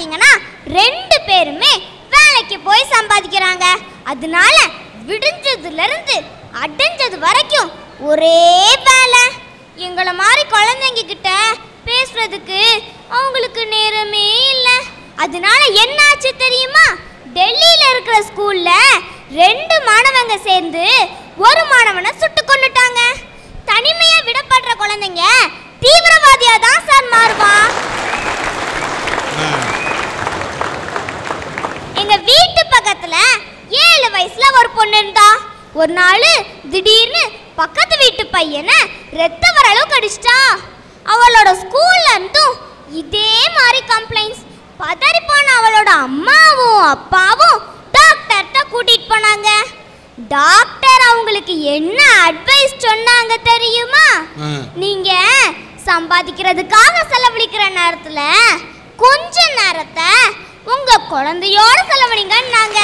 பாத்தீங்கன்னா ரெண்டு பேருமே வேலைக்கு போய் சம்பாதிக்கிறாங்க அதனால விடிஞ்சதுல இருந்து அடைஞ்சது வரைக்கும் ஒரே வேலை எங்களை மாதிரி குழந்தைங்க கிட்ட பேசுறதுக்கு அவங்களுக்கு நேரமே இல்லை அதனால என்ன ஆச்சு தெரியுமா டெல்லியில இருக்கிற ஸ்கூல்ல ரெண்டு மாணவங்க சேர்ந்து ஒரு மாணவனை சுட்டு கொன்னுட்டாங்க தனிமையா விடப்படுற குழந்தைங்க தீவிரவாதியா தான் சார் மாறுவான் ஆ. எங்க வீட்டு பக்கத்துல ஏழு வயசுல ஒரு பொண்ணு இருந்தா ஒரு நாள் திடீர்னு பக்கத்து வீட்டு பையனை ரத்த வர அளவுக்கு அடிச்சிட்டா அவளோட ஸ்கூல்ல இருந்தும் இதே மாதிரி கம்ப்ளைண்ட்ஸ் பதறி போன அவளோட அம்மாவும் அப்பாவும் டாக்டர்கிட்ட கூட்டிட்டு போனாங்க டாக்டர் அவங்களுக்கு என்ன அட்வைஸ் சொன்னாங்க தெரியுமா ஆ. நீங்க சம்பாதிக்கிறதுக்காக செலவழிக்கிற நேரத்துல கொஞ்ச நேரத்தை உங்க குழந்தையோட செலவழிங்கன்னாங்க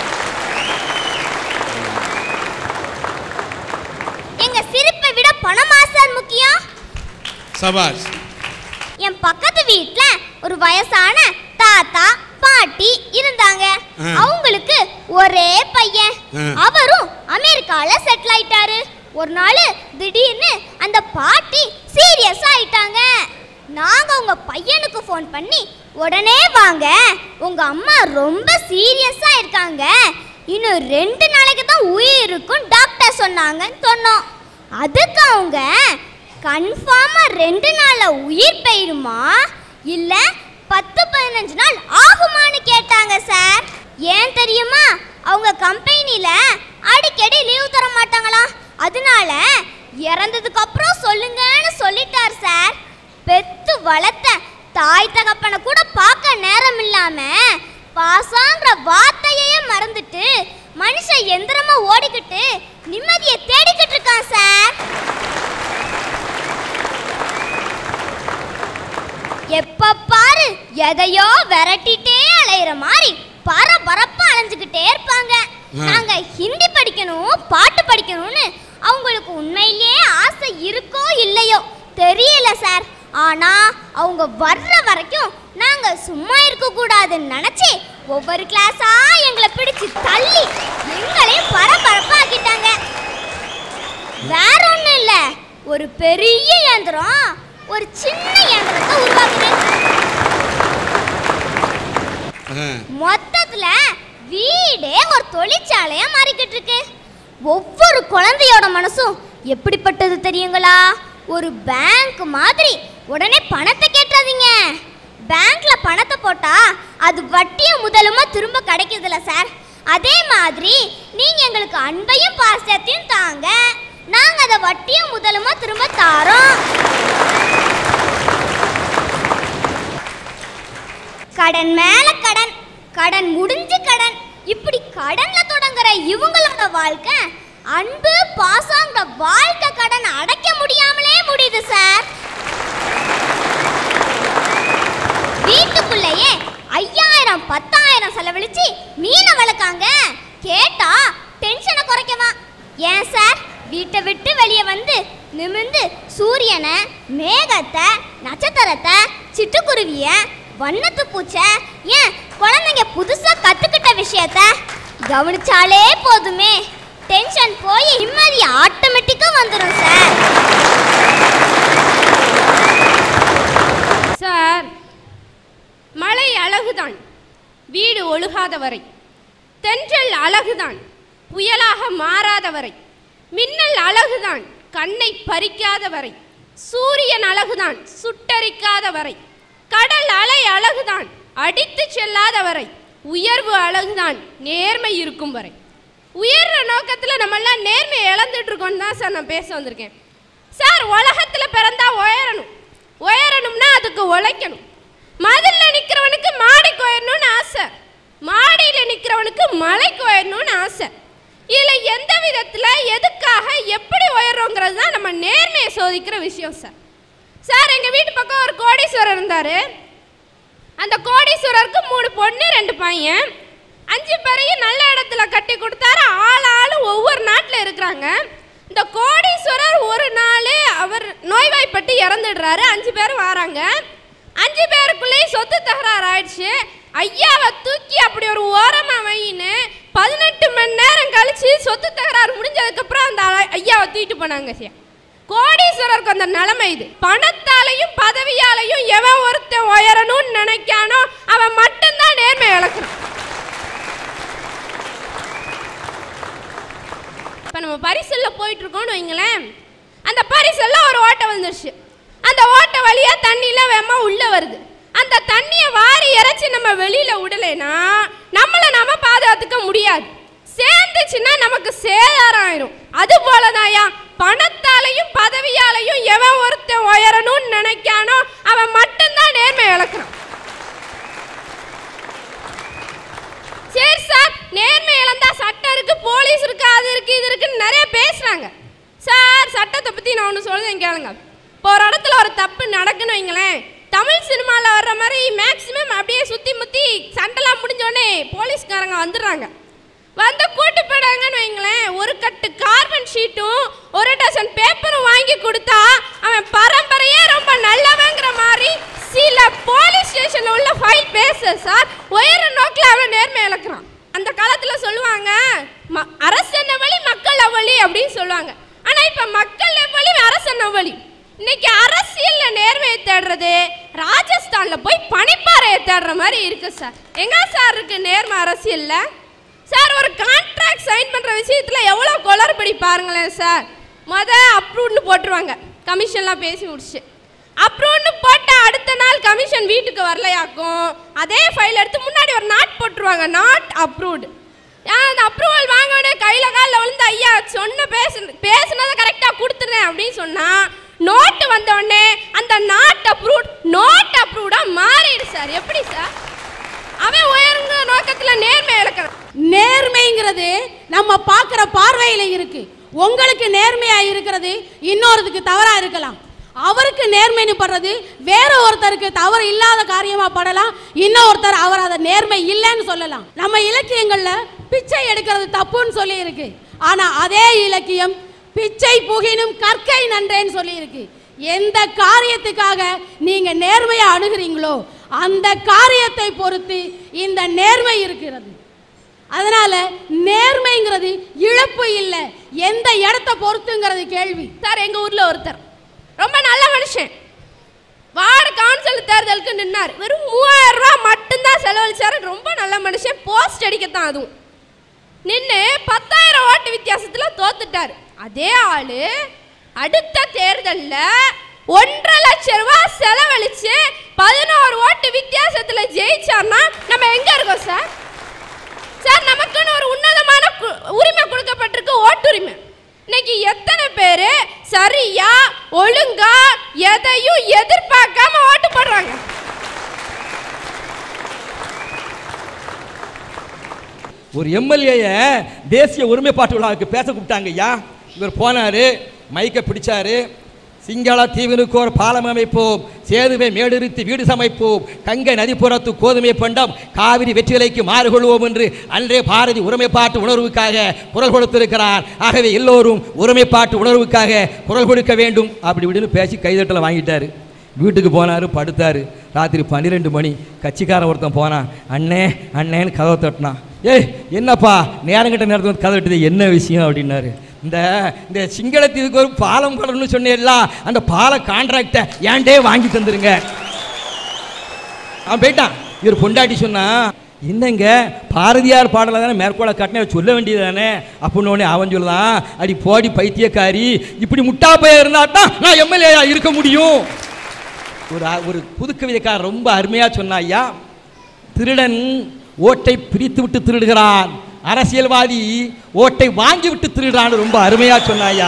எங்க சிரிப்பை விட பணமா சார் முக்கியம் சபாஷ் என் பக்கத்து வீட்ல ஒரு வயசான தாத்தா பாட்டி இருந்தாங்க ஆ. அவங்களுக்கு ஒரே பையன் ஆ. அவரும் அமெரிக்கால செட்டில் ஆயிட்டாரு ஒரு நாள் திடீர்னு அந்த பாட்டி சீரியஸ் ஆயிட்டாங்க நாங்க உங்க பையனுக்கு ஃபோன் பண்ணி உடனே வாங்க உங்க அம்மா ரொம்ப சீரியஸா இருக்காங்க இன்னும் ரெண்டு நாளைக்கு தான் உயிர் இருக்கும் டாக்டர் சொன்னாங்கன்னு சொன்னோம் அதுக்கு அவங்க கன்ஃபார்மா ரெண்டு நாள்ல உயிர் போயிருமா இல்ல பத்து பதினஞ்சு நாள் ஆகுமான்னு கேட்டாங்க சார் ஏன் தெரியுமா அவங்க கம்பெனில அடிக்கடி லீவ் தர மாட்டாங்களாம் அதனால இறந்ததுக்கு அப்புறம் சொல்லுங்கன்னு சொல்லிட்டார் சார் பெத்து வளர்த்த தாய் தகப்பனை கூட பார்க்க நேரம் இல்லாம பாசங்கிற வார்த்தையே மறந்துட்டு மனுஷன் எந்திரமா ஓடிக்கிட்டு நிம்மதியை தேடிக்கிட்டு இருக்கான் சார் எப்ப பாரு எதையோ விரட்டிட்டே அலையிற மாதிரி பரபரப்பா அலைஞ்சுக்கிட்டே இருப்பாங்க ஆ. நாங்க ஹிந்தி படிக்கணும் பாட்டு படிக்கணும்னு அவங்களுக்கு உண்மையிலேயே ஆசை இருக்கோ இல்லையோ தெரியல சார் ஆனா அவங்க வர்ற வரைக்கும் நாங்க சும்மா இருக்க கூடாதுன்னு நினைச்சு ஒவ்வொரு கிளாஸா எங்களை பிடிச்சு தள்ளி எங்களையும் பரபரப்பாக்கிட்டாங்க வேற ஒண்ணும் இல்ல ஒரு பெரிய இயந்திரம் ஒரு சின்ன இயந்திரத்தை உருவாக்குது ஆ. மொத்தத்துல வீடே ஒரு தொழிற்சாலையா மாறிக்கிட்டு இருக்கு ஒவ்வொரு குழந்தையோட மனசும் எப்படிப்பட்டது தெரியுங்களா ஒரு பேங்க் மாதிரி உடனே பணத்தை கேட்டாதீங்க பேங்க்ல பணத்தை போட்டா அது வட்டியும் முதலுமா திரும்ப கிடைக்குதுல சார் அதே மாதிரி நீங்க எங்களுக்கு அன்பையும் பாசத்தையும் தாங்க நாங்க அதை வட்டியும் முதலுமா திரும்ப தாரோம் கடன் மேல கடன் கடன் முடிஞ்சு கடன் இப்படி கடன்ல தொடங்குற இவங்களோட வாழ்க்கை அன்பு பாசங்கிற வாழ்க்கை கடன் அடைக்க முடியாமலே முடியுது சார் வீட்டுக்குள்ளேயே ஐயாயிரம் பத்தாயிரம் செலவழிச்சு மீனை வளர்க்காங்க கேட்டா டென்ஷனை குறைக்கவா ஏன் சார் வீட்டை விட்டு வெளியே வந்து நிமிர்ந்து சூரியனை மேகத்தை நட்சத்திரத்தை சிட்டுக்குருவிய வண்ணத்து பூச்சை ஏன் குழந்தைங்க புதுசா கத்துக்கிட்ட விஷயத்த கவனிச்சாலே போதுமே டென்ஷன் போய் நிம்மதி ஆட்டோமேட்டிக்கா வந்துடும் சார் சார் மழை அழகுதான் வீடு ஒழுகாத வரை தென்றல் அழகுதான் புயலாக மாறாத வரை மின்னல் அழகுதான் கண்ணை பறிக்காத வரை சூரியன் அழகுதான் சுட்டரிக்காத வரை கடல் அலை அழகுதான் அடித்து செல்லாத வரை உயர்வு அழகுதான் நேர்மை இருக்கும் வரை உயர்ற நோக்கத்தில் நம்மெல்லாம் நேர்மையை இழந்துட்டு இருக்கோம்னு தான் சார் நான் பேச வந்திருக்கேன் சார் உலகத்தில் பிறந்தா உயரணும் உயரணும்னா அதுக்கு உழைக்கணும் மதில்ல நிற்கிறவனுக்கு மாடிக்கு உயரணும்னு ஆசை மாடியில் நிற்கிறவனுக்கு மலைக்கு உயரணும்னு ஆசை இதில் எந்த விதத்தில் எதுக்காக எப்படி உயர்றோங்கிறது தான் நம்ம நேர்மையை சோதிக்கிற விஷயம் சார் சார் எங்கள் வீட்டு பக்கம் ஒரு கோடீஸ்வரர் இருந்தார் அந்த கோடீஸ்வரருக்கு மூணு பொண்ணு ரெண்டு பையன் அஞ்சு பேரையும் நல்ல இடத்துல கட்டி கொடுத்தாரு ஆள் ஆளு ஒவ்வொரு நாட்டில் இருக்கிறாங்க இந்த கோடீஸ்வரர் ஒரு நாள் அவர் நோய்வாய்ப்பட்டு இறந்துடுறாரு அஞ்சு பேர் வராங்க அஞ்சு பேருக்குள்ளேயும் சொத்து தகராறு ஆயிடுச்சு ஐயாவை தூக்கி அப்படி ஒரு ஓரமா வையின்னு பதினெட்டு மணி நேரம் கழிச்சு சொத்து தகராறு முடிஞ்சதுக்கப்புறம் அந்த அ- ஐயாவை தூக்கிட்டு போனாங்க ஐயா கோடீஸ்வரருக்கு அந்த நிலைமை இது பணத்தாலையும் பதவியாலையும் எவன் ஒருத்தன் உயரணும்னு நினைக்கானோ அவன் மட்டும்தான் நேர்மை இழக்கிறான் இப்போ நம்ம பரிசல்ல போயிட்டு இருக்கோம்னு வைங்களேன் அந்த பரிசல்ல ஒரு ஓட்டை வந்துருச்சு அந்த ஓட்டை வழியா தண்ணிலாம் வேகமா உள்ள வருது அந்த தண்ணியை வாரி இறைச்சி நம்ம வெளியில விடலைன்னா நம்மளை நாம பாதுகாத்துக்க முடியாது சேர்ந்துச்சுன்னா நமக்கு சேதாரம் ஆயிரும் அது போலதாயா பணத்தாலையும் பதவியாலையும் எவன் ஒருத்தன் உயரணும்னு நினைக்கானோ அவன் மட்டும்தான் நேர்மை இழக்கிறான் சரி சார் நேர்மை இழந்தா சட்டம் இருக்கு போலீஸ் இருக்கு அது இருக்கு இது இருக்குன்னு நிறைய பேசுறாங்க சார் சட்டத்தை பத்தி நான் ஒன்று சொல்லுதேன் கேளுங்க இப்போ ஒரு இடத்துல ஒரு தப்பு நடக்குன்னு வைங்களேன் தமிழ் சினிமாவில் வர்ற மாதிரி மேக்ஸிமம் அப்படியே சுற்றி முற்றி சண்டைலாம் முடிஞ்ச உடனே போலீஸ்காரங்க வந்துடுறாங்க வந்து கூட்டு போயிடாங்கன்னு வைங்களேன் ஒரு கட்டு கார்பன் ஷீட்டும் ஒரு டசன் பேப்பரும் வாங்கி கொடுத்தா அவன் பரம்பரையே ரொம்ப நல்லவங்கிற மாதிரி சில போலீஸ் ஸ்டேஷன்ல உள்ள ஃபைல் பேச சார் உயர நோக்கில் அவன் நேர்மை இழக்கிறான் அந்த காலத்துல சொல்லுவாங்க ம- அரசன் வழி மக்கள் அவளி அப்படின்னு சொல்லுவாங்க ஆனா இப்ப மக்கள் எவ்வளி அரசன் அவளி இன்னைக்கு அரசியல்ல நேர்மையை தேடுறது ராஜஸ்தான்ல போய் பனிப்பாறையை தேடுற மாதிரி இருக்கு சார் எங்க சார் இருக்கு நேர்மை அரசியல்ல சார் ஒரு கான்ட்ராக்ட் சைன் பண்ற விஷயத்துல எவ்வளவு குளறுபடி பாருங்களேன் சார் முத அப்ரூவ்னு போட்டுருவாங்க கமிஷன்லாம் பேசி முடிச்சு அப்ரூவ்னு போட்ட அடுத்த நாள் கமிஷன் வீட்டுக்கு வரலையாக்கும் அதே ஃபைல் எடுத்து முன்னாடி ஒரு நாட் போட்டுருவாங்க நாட் அப்ரூவ்டு அந்த அப்ரூவல் வாங்க உடனே கையில காலில் விழுந்து ஐயா சொன்ன பேசு பேசுனதை கரெக்டாக கொடுத்துறேன் அப்படின்னு சொன்னா நோட்டு வந்த உடனே அந்த நாட் அப்ரூவ்ட் நோட் அப்ரூவ்டாக மாறிடு சார் எப்படி சார் அவன் உயர்ந்த நோக்கத்துல நேர்மை இழக்கிறான் நேர்மைங்கிறது நம்ம பார்க்குற பார்வையில் இருக்கு உங்களுக்கு நேர்மையா இருக்கிறது இன்னொருத்துக்கு தவறா இருக்கலாம் அவருக்கு நேர்மைன்னு படுறது வேற ஒருத்தருக்கு தவறு இல்லாத காரியமா படலாம் இன்னொருத்தர் அவர் அதை நேர்மை இல்லைன்னு சொல்லலாம் நம்ம இலக்கியங்கள்ல பிச்சை எடுக்கிறது தப்புன்னு சொல்லி இருக்கு ஆனா அதே இலக்கியம் பிச்சை புகினும் கற்கை நன்றேன்னு சொல்லி இருக்கு எந்த காரியத்துக்காக நீங்க நேர்மையா அணுகிறீங்களோ அந்த காரியத்தை பொறுத்து இந்த நேர்மை இருக்கிறது அதனால நேர்மைங்கிறது இழப்பு இல்லை எந்த இடத்த பொறுத்துங்கிறது கேள்வி சார் எங்க ஊர்ல ஒருத்தர் ரொம்ப நல்ல மனுஷன் வார்டு கவுன்சில் தேர்தலுக்கு நின்னார் வெறும் மூவாயிரம் ரூபாய் மட்டும்தான் செலவழிச்சாரு ரொம்ப நல்ல மனுஷன் போஸ்ட் அடிக்கத்தான் அதுவும் நின்று பத்தாயிரம் ஓட்டு வித்தியாசத்துல தோத்துட்டாரு அதே ஆளு அடுத்த தேர்தல்ல ஒன்றரை லட்சம் ரூபாய் செலவழிச்சு பதினோரு ஓட்டு வித்தியாசத்துல ஜெயிச்சார்னா நம்ம எங்க இருக்கோம் சார் சார் நமக்குன்னு ஒரு உன்னதமான கு- உரிமை கொடுக்கப்பட்டிருக்கு ஓட்டுரிமை இன்னைக்கு எத்தனை பேர் சரியா ஒழுங்கா எதையும் எதிர்பார்க்காம ஓட்டு போடுறாங்க ஒரு எம்எல்ஏய தேசிய ஒருமைப்பாட்டு விழாவுக்கு பேச கூப்பிட்டாங்க ஐயா இவர் போனார் மைக்கை பிடிச்சாரு சிங்கள தீவினுக்கோர் பாலம் அமைப்போம் சேதுவை மேடிருத்தி வீடு சமைப்போம் கங்கை நதிப்புறத்து கோதுமை பண்டம் காவிரி வெற்றிலைக்கு மாறுகொள்வோம் என்று அன்றே பாரதி ஒருமைப்பாட்டு உணர்வுக்காக குரல் கொடுத்திருக்கிறார் ஆகவே எல்லோரும் ஒருமைப்பாட்டு உணர்வுக்காக குரல் கொடுக்க வேண்டும் அப்படி இப்படின்னு பேசி கைதட்டலை வாங்கிட்டாரு வீட்டுக்கு போனார் படுத்தார் ராத்திரி பன்னிரெண்டு மணி கட்சிக்காரன் ஒருத்தன் போனான் அண்ணே அண்ணேன்னு கதவை தட்டினான் ஏய் என்னப்பா நேரங்கிட்ட நேரத்தில் வந்து கதை தட்டுது என்ன விஷயம் அப்படின்னாரு இந்த இந்த சிங்களத்தீவுக்கு ஒரு பாலம் போடணும்னு சொன்னேன்ல அந்த பால கான்ட்ராக்டை ஏன்டே வாங்கி தந்துருங்க அவன் போயிட்டான் இவர் பொண்டாட்டி சொன்னா என்னங்க பாரதியார் பாடலை தானே மேற்கோளை கட்டின சொல்ல வேண்டியது தானே அப்படின்னு உடனே அவன் சொல்லலாம் அடி போடி பைத்தியக்காரி இப்படி முட்டா பைய இருந்தா தான் நான் எம்எல்ஏ இருக்க முடியும் ஒரு அ- ஒரு புது கவிதைக்காரர் ரொம்ப அருமையா சொன்னா ஐயா திருடன் ஓட்டை பிரித்து விட்டு திருடுகிறான் அரசியல்வாதி ஓட்டை வாங்கி விட்டு திருடுறான்னு ரொம்ப அருமையா சொன்னா ஐயா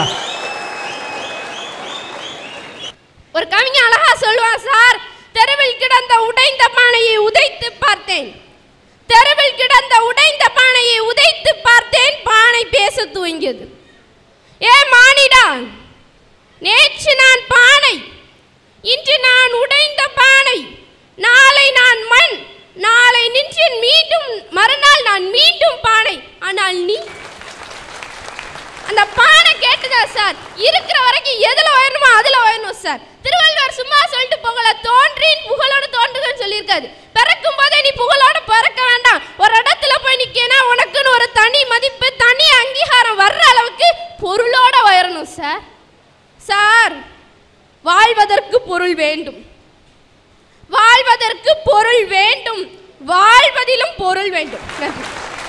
ஒரு கவிஞன் அழகா சொல்லுவான் சார் தெருவில் கிடந்த உடைந்த பானையை உதைத்து பார்த்தேன் தெருவில் கிடந்த உடைந்த பானையை உதைத்து பார்த்தேன் பானை பேச துவங்கியது ஏ மானிடா நேற்று நான் பானை இன்று நான் உடைந்த பானை நாளை நான் மண் நாளை நின்று மீண்டும் மறுநாள் நான் மீண்டும் பானை ஆனால் நீ அந்த பானை கேட்டுதா சார் இருக்கிற வரைக்கும் எதுல உயரணுமோ அதுல உயரணும் சார் திருவள்ளுவர் சும்மா சொல்லிட்டு போகல தோன்றின் புகழோடு தோன்றுகன்னு சொல்லியிருக்காரு பிறக்கும் போதே நீ புகழோட பிறக்க வேண்டாம் ஒரு இடத்துல போய் நிக்கனா உனக்குன்னு ஒரு தனி மதிப்பு தனி அங்கீகாரம் வர்ற அளவுக்கு பொருளோட வரணும் சார் சார் வாழ்வதற்கு பொருள் வேண்டும் வாழ்வதற்கு பொருள் வேண்டும் வாழ்வதிலும் பொருள் வேண்டும் நன்றி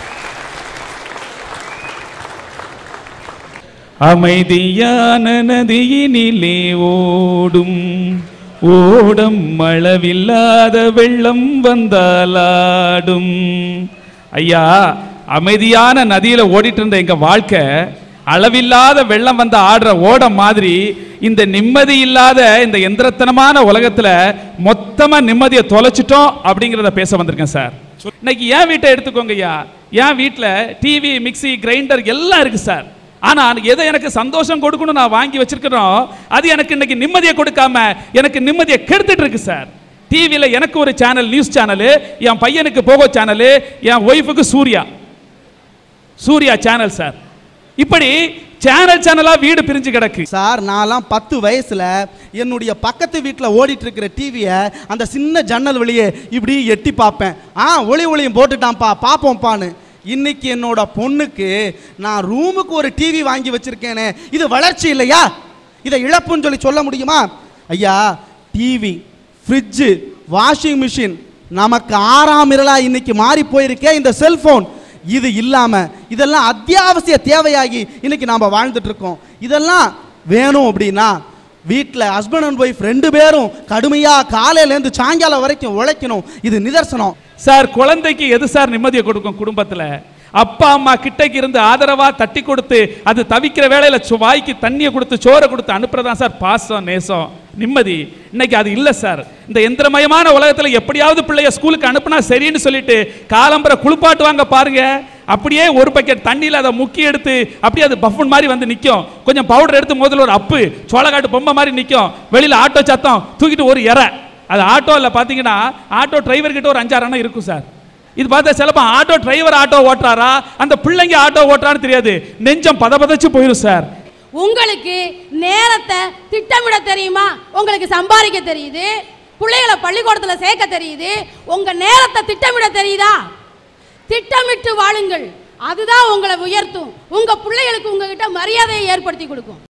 அமைதியான நதியினிலே ஓடும் ஓடம் அளவில்லாத வெள்ளம் வந்தாலாடும் ஐயா அமைதியான நதியில ஓடிட்டு இருந்த எங்க வாழ்க்கை அளவில்லாத வெள்ளம் வந்து ஆடுற ஓடம் மாதிரி இந்த நிம்மதி இல்லாத இந்த எந்திரத்தனமான உலகத்துல மொத்தமா நிம்மதியை தொலைச்சிட்டோம் அப்படிங்கிறத பேச வந்திருக்கேன் சார் இன்னைக்கு என் வீட்டை எடுத்துக்கோங்க ஐயா என் வீட்டில் டிவி மிக்ஸி கிரைண்டர் எல்லாம் இருக்கு சார் ஆனா எதை எனக்கு சந்தோஷம் கொடுக்கணும் நான் வாங்கி வச்சிருக்கிறோம் அது எனக்கு இன்னைக்கு நிம்மதியை கொடுக்காம எனக்கு நிம்மதியை கெடுத்துட்டு இருக்கு சார் டிவியில் எனக்கு ஒரு சேனல் நியூஸ் சேனலு என் பையனுக்கு போகோ சேனலு என் ஒய்ஃபுக்கு சூர்யா சூர்யா சேனல் சார் இப்படி சேனல் சேனலா வீடு பிரிஞ்சு கிடக்கு சார் நான்லாம் பத்து வயசுல என்னுடைய பக்கத்து வீட்டில் ஓடிட்டு இருக்கிற டிவியை அந்த சின்ன ஜன்னல் வழியே இப்படி எட்டி பார்ப்பேன் ஆ ஒளி ஒளியும் போட்டுட்டான்ப்பா பார்ப்போம்ப்பான்னு இன்னைக்கு என்னோட பொண்ணுக்கு நான் ரூமுக்கு ஒரு டிவி வாங்கி வச்சிருக்கேனே இது வளர்ச்சி இல்லையா இதை இழப்புன்னு சொல்லி சொல்ல முடியுமா ஐயா டிவி ஃப்ரிட்ஜு வாஷிங் மிஷின் நமக்கு ஆறாம் இரலா இன்னைக்கு மாறி போயிருக்கே இந்த செல்போன் இது இல்லாம இதெல்லாம் அத்தியாவசிய தேவையாகி இன்னைக்கு நாம வாழ்ந்துட்டு இருக்கோம் இதெல்லாம் வேணும் அப்படின்னா வீட்டில் ஹஸ்பண்ட் அண்ட் ஒய்ஃப் ரெண்டு பேரும் கடுமையா காலையிலேருந்து சாயங்காலம் வரைக்கும் உழைக்கணும் இது நிதர்சனம் சார் குழந்தைக்கு எது சார் நிம்மதியை கொடுக்கும் குடும்பத்துல அப்பா அம்மா கிட்டக்கு இருந்து ஆதரவா தட்டி கொடுத்து அது தவிக்கிற வேளையில சு- வாய்க்கு தண்ணியை கொடுத்து சோறை கொடுத்து அனுப்புறதான் சார் பாசம் நேசம் நிம்மதி இன்னைக்கு அது இல்ல சார் இந்த எந்திரமயமான உலகத்துல எப்படியாவது பிள்ளைய ஸ்கூலுக்கு அனுப்புனா சரின்னு சொல்லிட்டு காலம்பரை குளிப்பாட்டுவாங்க பாருங்க அப்படியே ஒரு பக்கெட் தண்ணியில் அதை முக்கி எடுத்து அப்படியே அது பஃபன் மாதிரி வந்து நிற்கும் கொஞ்சம் பவுடர் எடுத்து முதல்ல ஒரு அப்பு சோளக்காட்டு பொம்மை மாதிரி நிற்கும் வெளியில் ஆட்டோ சத்தம் தூக்கிட்டு ஒரு இறை அது ஆட்டோவில் பார்த்தீங்கன்னா ஆட்டோ டிரைவர் கிட்ட ஒரு அஞ்சாறு அண்ணன் இருக்கும் சார் இது பார்த்தா சிலப்போ ஆட்டோ டிரைவர் ஆட்டோ ஓட்டுறாரா அந்த பிள்ளைங்க ஆட்டோ ஓட்டுறான்னு தெரியாது நெஞ்சம் பதபதச்சு போயிடும் சார் உங்களுக்கு நேரத்தை திட்டமிட தெரியுமா உங்களுக்கு சம்பாதிக்க தெரியுது பிள்ளைகளை பள்ளிக்கூடத்தில் சேர்க்க தெரியுது உங்க நேரத்தை திட்டமிட தெரியுதா திட்டமிட்டு வாழுங்கள் அதுதான் உங்களை உயர்த்தும் உங்க பிள்ளைகளுக்கு உங்ககிட்ட மரியாதையை ஏற்படுத்தி கொடுக்கும்